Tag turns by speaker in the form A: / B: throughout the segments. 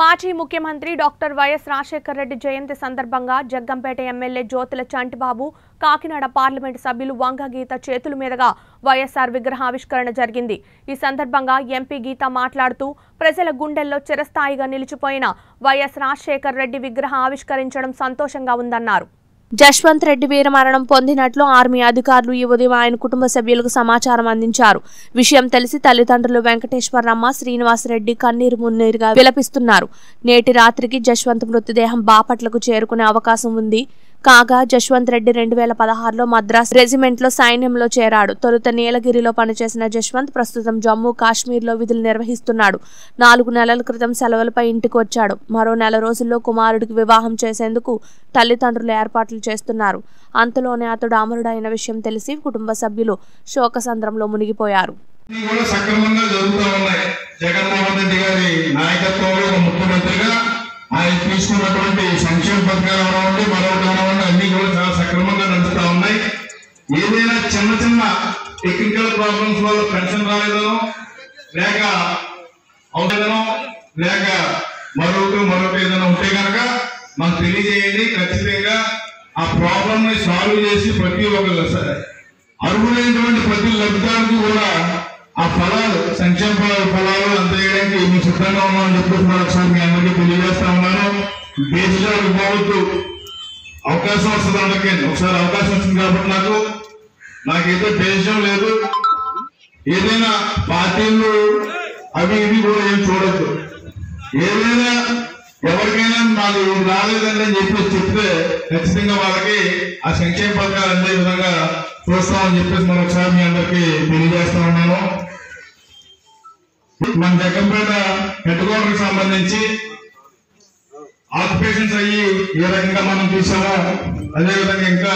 A: మాజీ ముఖ్యమంత్రి doctor YS Rajasekhara Reddy జయంతి సందర్భంగా జగ్గంపేట ఎమ్మెల్యే జ్యోతుల చంటిబాబు కాకినాడ పార్లమెంటు సభ్యులు వంగ గీత చేతుల మీదుగా వైఎస్ఆర్ విగ్రహావిష్కరణ జరిగింది ఈ సందర్భంగా ఎంపీ గీత మాట్లాడుతూ ప్రజల గుండెల్లో చిరస్థాయిగా నిలిచిపోయిన వైఎస్ రాజశేఖర రెడ్డి విగ్రహం ఆవిష్కరించడం సంతోషంగా ఉందన్నారు జశ్వంత్ రెడ్డి వీరమరణం పొందినట్లు ఆర్మీ అధికారులు ఈ ఉదయం ఆయన కుటుంబ సభ్యులకు సమాచారం అందించారు విషయం తెలిసి తల్లిదండ్రులు వెంకటేశ్వరమ్మ శ్రీనివాసరెడ్డి కన్నీరు మున్నీరుగా విలపిస్తున్నారు నేటి రాత్రికి జశ్వంత్ మృతదేహం బాపట్లకు చేరుకునే అవకాశం ఉంది కాగా జశ్వంత్ రెడ్డి రెండు వేల పదహారులో మద్రాస్ రెజిమెంట్లో సైన్యంలో చేరాడు తొలుత నీలగిరిలో పనిచేసిన జశ్వంత్ ప్రస్తుతం జమ్మూ కాశ్మీర్లో విధులు నిర్వహిస్తున్నాడు నాలుగు నెలల క్రితం సెలవులపై ఇంటికి వచ్చాడు మరో నెల రోజుల్లో కుమారుడికి వివాహం చేసేందుకు తల్లిదండ్రులు ఏర్పాట్లు చేస్తున్నారు అంతలోనే అతడు అమరుడైన విషయం తెలిసి కుటుంబ సభ్యులు శోకసంద్రంలో మునిగిపోయారు
B: ఇవన్నీ కూడా సక్రమంగా జరుగుతూ ఉన్నాయి జగన్మోహన్ రెడ్డి గారి నాయకత్వంలో ఒక ముఖ్యమంత్రిగా ఆయన తీసుకున్నటువంటి సంక్షేమ పథకాలు అవనివ్వండి మరొకటి అవనివ్వండి అన్ని కూడా చాలా సక్రమంగా నడుస్తూ ఉన్నాయి ఏదైనా చిన్న చిన్న టెక్నికల్ ప్రాబ్లమ్స్ వల్ల పెన్షన్ రాలేదనో లేక అవుతుందనో లేక మరొకటి మరొకటి ఏదైనా ఉంటే కనుక మాకు తెలియజేయండి ఖచ్చితంగా ఆ ప్రాబ్లమ్ ని సాల్వ్ చేసి ప్రతి ఒక్క అర్హులైనటువంటి ప్రతి లబ్ధిదారుడికి కూడా ఆ ఫలాలు సంక్షేమ ఫలాలు ఫలాలు అందజేయడానికి మేము సిద్ధంగా ఉన్నామని చెప్పేసి మరొకసారి మీ అందరికీ తెలియజేస్తా ఉన్నాను దేశాలకు పోవద్దు అవకాశం వస్తుంది అందరికీ ఒకసారి అవకాశం వచ్చింది కాబట్టి నాకు నాకైతే దేశం లేదు ఏదైనా పార్టీలు అవి ఇవి కూడా ఏం చూడొద్దు ఏదైనా ఎవరికైనా మాకు ఇది రాలేదండి అని చెప్పేసి చెప్తే ఖచ్చితంగా వాళ్ళకి ఆ సంక్షేమ పథకాలు అందే విధంగా చూస్తామని చెప్పేసి మరొకసారి మీ అందరికి తెలియజేస్తా ఉన్నాను మన జగ్గంపేట హెడ్ క్వార్టర్కి సంబంధించి ఆక్యుపేషన్స్ అయ్యి ఏ రకంగా మనం చూసామో అదే విధంగా ఇంకా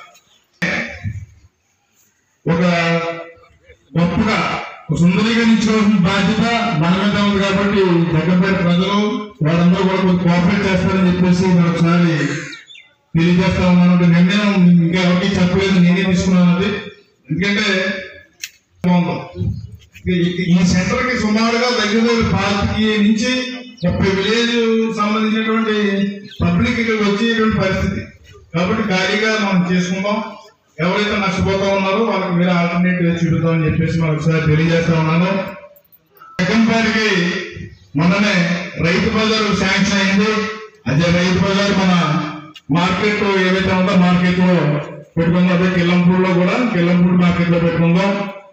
B: ఒక గొప్పగా సుందరీకరించుకోవాల్సిన బాధ్యత మన మీద ఉంది కాబట్టి జగ్గంపేట ప్రజలు వాళ్ళందరూ కూడా కొంచెం కోఆపరేట్ చేస్తారని చెప్పేసి మరొకసారి తెలియజేస్తా ఉన్నాను ఒక నిర్ణయం ఇంకా ఎవరికి చెప్పలేదు నేనే తీసుకున్నాను అది ఎందుకంటే బాగుంది. ఈ- ఈ సెంటర్ కి సుమారుగా దగ్గర దగ్గర పాతికి నుంచి ముప్పై విలేజ్ సంబంధించినటువంటి పబ్లిక్ ఇక్కడ వచ్చేటువంటి పరిస్థితి కాబట్టి ఖాళీగా మనం చేసుకుందాం ఎవరైతే నష్టపోతా ఉన్నారో వాళ్ళకి మీరు ఆల్టర్నేటివ్ చూపుతాం అని చెప్పేసి మనం ఒకసారి తెలియజేస్తా ఉన్నాను జగన్పేటకి మొన్ననే రైతు బజార్ శాంక్షన్ అయింది అదే రైతు బజార్ మన మార్కెట్ ఏవైతే ఉందో మార్కెట్ లో పెట్టుకుందాం అదే కిల్లంపూడిలో కూడా కిల్లంపూడి మార్కెట్ లో పెట్టుకుందాం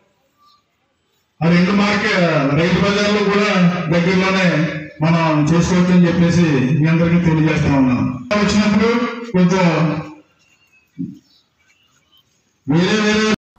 B: ఆ రెండు మార్కెట్ రైతు బజార్లో కూడా దగ్గరలోనే మనం చేసుకోవచ్చు అని చెప్పేసి మీ అందరికీ తెలియజేస్తా ఉన్నాను వచ్చినప్పుడు కొంచెం వేరే